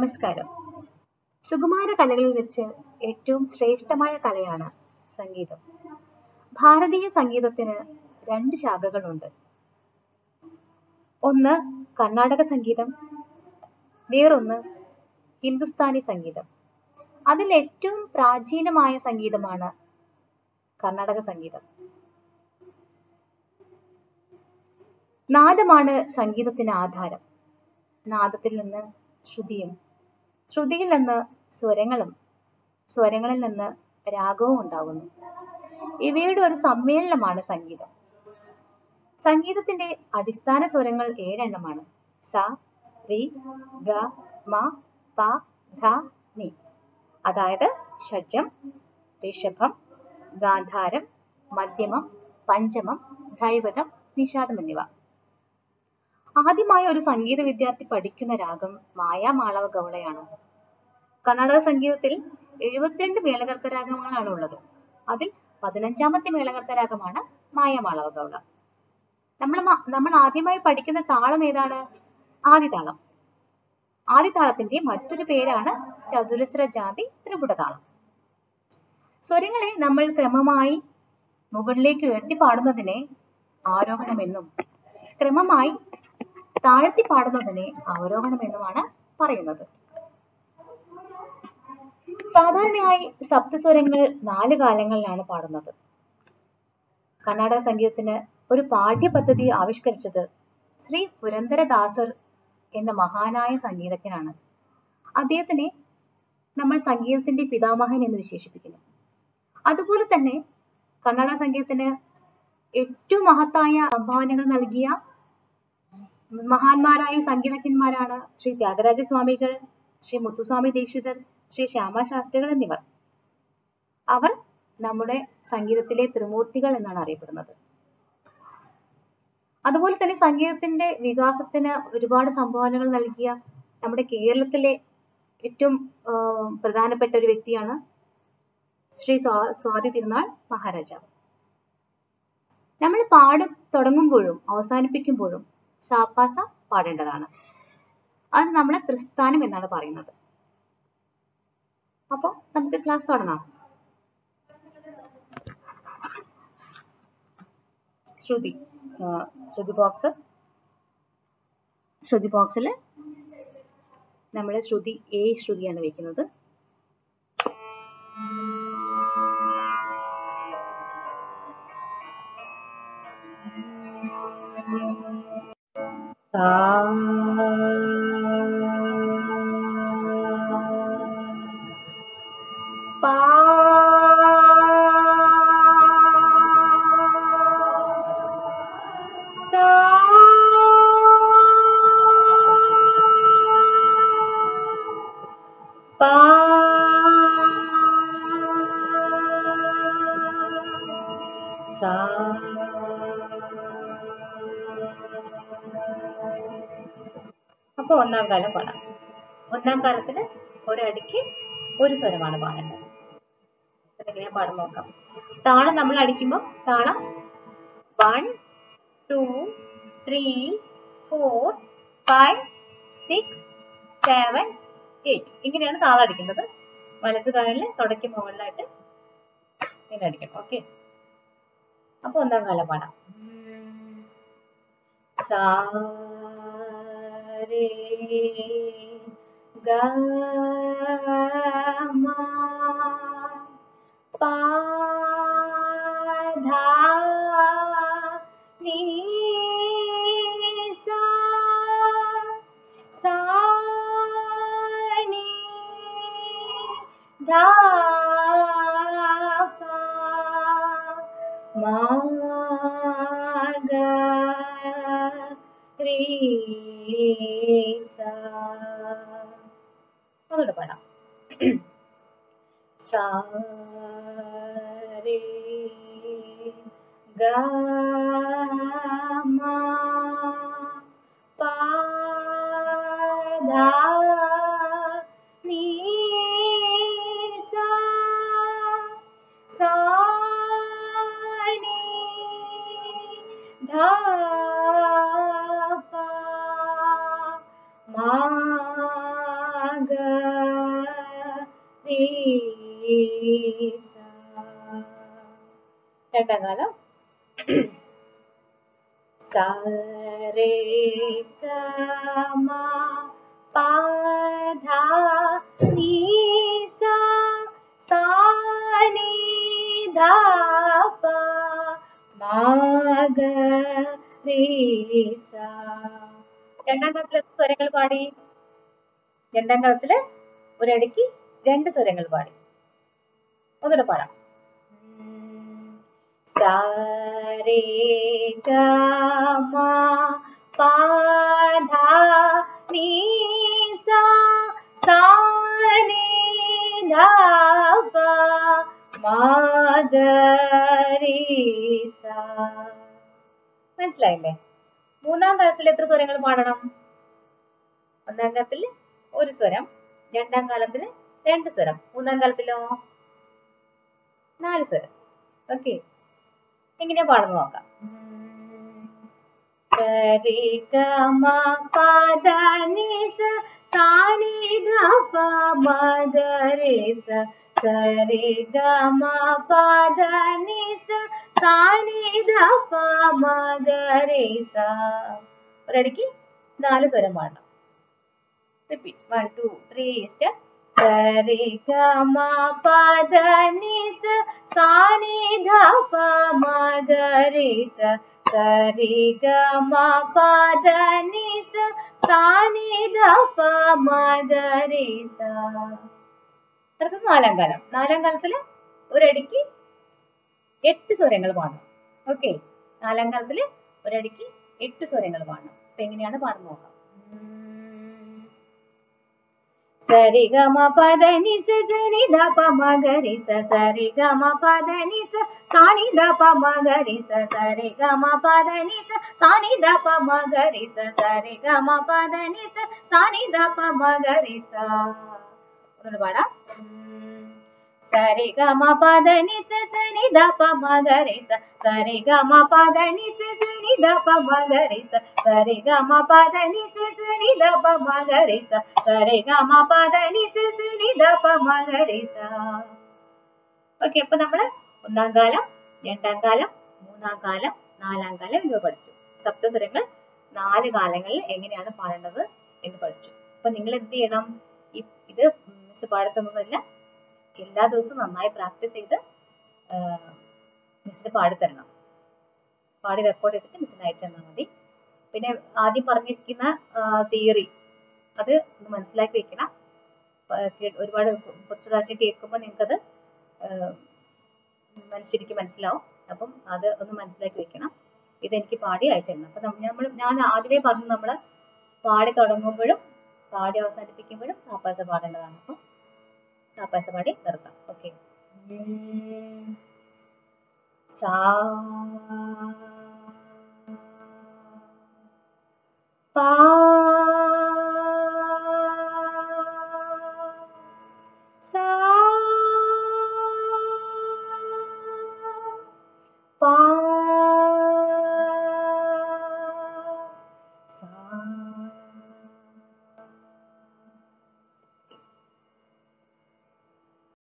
നമസ്കാരം സുകുമാര കലകളിൽ വെച്ച് ഏറ്റവും ശ്രേഷ്ഠമായ കലയാണ് സംഗീതം ഭാരതീയ സംഗീതത്തിന് രണ്ട് ശാഖകളുണ്ട് ഒന്ന് കർണാടക സംഗീതം വേറൊന്ന് ഹിന്ദുസ്ഥാനി സംഗീതം അതിൽ ഏറ്റവും പ്രാചീനമായ സംഗീതമാണ് കർണാടക സംഗീതം നാദമാണ് സംഗീതത്തിന് ആധാരം നാദത്തിൽ നിന്ന് ശ്രുതിയും ശ്രുതിയിൽ നിന്ന് സ്വരങ്ങളും സ്വരങ്ങളിൽ നിന്ന് രാഗവും ഉണ്ടാകുന്നു ഇവയുടെ ഒരു സമ്മേളനമാണ് സംഗീതം സംഗീതത്തിന്റെ അടിസ്ഥാന സ്വരങ്ങൾ ഏഴെണ്ണമാണ് സ റി ഗ മ പ ധ നി അതായത് ഷഡ്ജം ഋഷഭം ഗാന്ധാരം മധ്യമം പഞ്ചമം ധൈവതം നിഷാദം എന്നിവ ആദ്യമായി ഒരു സംഗീത വിദ്യാർത്ഥി പഠിക്കുന്ന രാഗം മായാമാളവ ഗൗളയാണ് കർണാടക സംഗീതത്തിൽ എഴുപത്തിരണ്ട് മേളകർത്ത രാഗങ്ങളാണ് ഉള്ളത് അതിൽ പതിനഞ്ചാമത്തെ മേളകർത്ത രാഗമാണ് മായാമാളവ ഗൗള നമ്മൾ നമ്മൾ ആദ്യമായി പഠിക്കുന്ന താളം ഏതാണ് ആദിതാളം ആദിതാളത്തിന്റെ മറ്റൊരു പേരാണ് ചതുരസ്ര ജാതി ത്രിപുട താളം സ്വരങ്ങളെ നമ്മൾ ക്രമമായി മുകളിലേക്ക് ഉയർത്തി പാടുന്നതിനെ ആരോഹണമെന്നും ക്രമമായി താഴ്ത്തി പാടുന്നതിനെ അവരോഹണമെന്നുമാണ് പറയുന്നത് സാധാരണയായി സപ്തസ്വരങ്ങൾ നാല് കാലങ്ങളിലാണ് പാടുന്നത് കർണാടക സംഗീതത്തിന് ഒരു പാഠ്യപദ്ധതി ആവിഷ്കരിച്ചത് ശ്രീ പുരന്ദരദാസർ എന്ന മഹാനായ സംഗീതജ്ഞനാണ് അദ്ദേഹത്തിനെ നമ്മൾ സംഗീതത്തിന്റെ പിതാമഹൻ എന്ന് വിശേഷിപ്പിക്കുന്നു അതുപോലെ തന്നെ കർണാടക സംഗീതത്തിന് ഏറ്റവും മഹത്തായ സംഭാവനകൾ നൽകിയ മഹാന്മാരായ സംഗീതജ്ഞന്മാരാണ് ശ്രീ ത്യാഗരാജ സ്വാമികൾ ശ്രീ മുത്തുസ്വാമി ദീക്ഷിതർ ശ്രീ ശ്യാമശാസ്ത്രികൾ എന്നിവർ അവർ നമ്മുടെ സംഗീതത്തിലെ ത്രിമൂർത്തികൾ എന്നാണ് അറിയപ്പെടുന്നത് അതുപോലെ തന്നെ സംഗീതത്തിന്റെ വികാസത്തിന് ഒരുപാട് സംഭാവനകൾ നൽകിയ നമ്മുടെ കേരളത്തിലെ ഏറ്റവും പ്രധാനപ്പെട്ട ഒരു വ്യക്തിയാണ് ശ്രീ സ്വാതി തിരുനാൾ മഹാരാജാവ് നമ്മൾ പാടും തുടങ്ങുമ്പോഴും അവസാനിപ്പിക്കുമ്പോഴും സാപ്പാസ പാടേണ്ടതാണ് അത് നമ്മളെ ത്രിസ്ഥാനം എന്നാണ് പറയുന്നത് അപ്പോൾ നമുക്ക് ക്ലാസ് തുടങ്ങാം ശ്രുതി ശ്രുതി ബോക്സ് ശ്രുതി ബോക്സിൽ നമ്മൾ ശ്രുതി എ ശ്രുതിയാണ് വെക്കുന്നത് സാ പാ സാ പാ സാ അപ്പൊ ഒന്നാം കാലം പാടാം ഒന്നാം കാലത്തിന് ഒരടിക്ക് ഒരു സ്വരമാണ് പാടേണ്ടത് എങ്ങനെയാ പാടം നോക്കാം താളം നമ്മൾ അടിക്കുമ്പോൾ താളം one two three four five six seven eight ഇങ്ങനെയാണ് താളം അടിക്കേണ്ടത് വലത് കാലിൽ തുടക്കി മുകളിലായിട്ട് ഇങ്ങനെ അടിക്കണം ഓക്കെ അപ്പൊ ഒന്നാം കാലം പാടാം സാ രേ ഗ മ പ ധ നീ സ സ നീ ധ പ മ ഗ റീ സ ഒന്നുകൂടെ പാടാം സാ രേ ഗ മ പ ധ നീ സ സ നീ ധ പ മ ഗ സ രണ്ടാം കാലം സ രേ ഗ മ പ ധ നീ സ സാ നീ ധ പ മ ഗ രേ സ രണ്ടാം കാലത്തിൽ എത്ര സ്വരങ്ങൾ പാടി രണ്ടാം കാലത്തില് ഒരടിക്ക് രണ്ട് സ്വരങ്ങൾ പാടി ഒന്നുകൂടെ പാടാം സാ രേ ഗ മ പ ധ നീ സ സാ നീ ധ പ മ ഗ രേ സ മനസ്സിലായില്ലേ മൂന്നാം കാലത്തിൽ എത്ര സ്വരങ്ങൾ പാടണം ഒന്നാം കാലത്തിൽ ഒരു സ്വരം രണ്ടാം കാലത്തിൽ രണ്ട് സ്വരം മൂന്നാം കാലത്തിലോ നാല് സ്വരം ഓക്കെ എങ്ങനെയാ പാടുന്നു നോക്കാം സരി ഗ മ പ ധ നി സ സാ നി ധ പ മ ഗ രേ സ സരി ഗ മ പ ധ നി സ സാ നി ധ പ മ ഗ രേ സ ഒരടിക്ക് നാല് സ്വരം പാടണം repeat one two three step സരി ഗ മ പ ധ നി സ സാ നി ധ പ മ ഗ രേ സ സരി ഗ മ പ ധ നി സ സാ നി ധ പ മ ഗ രേ സ അടുത്തത് നാലാം കാലം നാലാം കാലത്തില് ഒരടിക്ക് എട്ട് സ്വരങ്ങൾ പാടണം ഓക്കെ നാലാം കാലത്തില് ഒരടിക്ക് എട്ട് സ്വരങ്ങൾ പാടണം അപ്പൊ എങ്ങനെയാണ് പാടുന്നത് നോക്കാം സരി ഗ മ പദ നി സ സരി ധ പ മ ഗ രി സ സരി ഗ മ പദ നി സ സാ നി ധ പ മ ഗ രി സ സരി ഗ മ പദ നി സ സാ നി ധ പ മ ഗ രി സ സരി ഗ മ പദ നി സ സാ നി ധ പ മ ഗ രി സ ഒന്നുകൂടെ പാടാം സരി ഗ മ പദ നി സ സ നി ധ പ മ ഗ രി സ സരി ഗ മ പദ നി സ സ നി ധ പ മ ഗ രി സ സരി ഗ മ പദ നി സ സ നി ധ പ മ ഗ രി സ സരി ഗ മ പദ നി സ സ നി ധ പ മ ഗ രി സ ഓക്കെ അപ്പൊ നമ്മള് ഒന്നാം കാലം രണ്ടാം കാലം മൂന്നാം കാലം നാലാം കാലം എന്നിവ പഠിച്ചു സപ്തസ്വരങ്ങൾ നാല് കാലങ്ങളിൽ എങ്ങനെയാണ് പാടേണ്ടത് എന്ന് പഠിച്ചു അപ്പൊ നിങ്ങൾ എന്ത് ചെയ്യണം ഈ ഇത് മിസ് പാടത്തൊന്നുമില്ല എല്ലാ ദിവസവും നന്നായി പ്രാക്ടീസ് ചെയ്ത് മിസ്സിന് പാടിത്തരണം പാടി റെക്കോർഡ് ചെയ്തിട്ട് മിസ്സിന് അയച്ചു തന്നാൽ മതി പിന്നെ ആദ്യം പറഞ്ഞിരിക്കുന്ന തിയറി അത് ഒന്ന് മനസ്സിലാക്കി വെക്കണം ഒരുപാട് കുറച്ച് പ്രാവശ്യം കേൾക്കുമ്പോൾ നിങ്ങൾക്കത് ശരിക്കും മനസ്സിലാവും അപ്പം അത് ഒന്ന് മനസ്സിലാക്കി വെക്കണം ഇതെനിക്ക് പാടി അയച്ചു തരണം അപ്പം നമ്മൾ ഞാൻ ആദ്യമേ പറഞ്ഞു നമ്മൾ പാടി തുടങ്ങുമ്പോഴും പാടി അവസാനിപ്പിക്കുമ്പോഴും സാപ്പാസ പാടേണ്ടതാണ് അപ്പം സാപ്പാസ പാടി നിർത്താം ഓക്കെ സാ പാ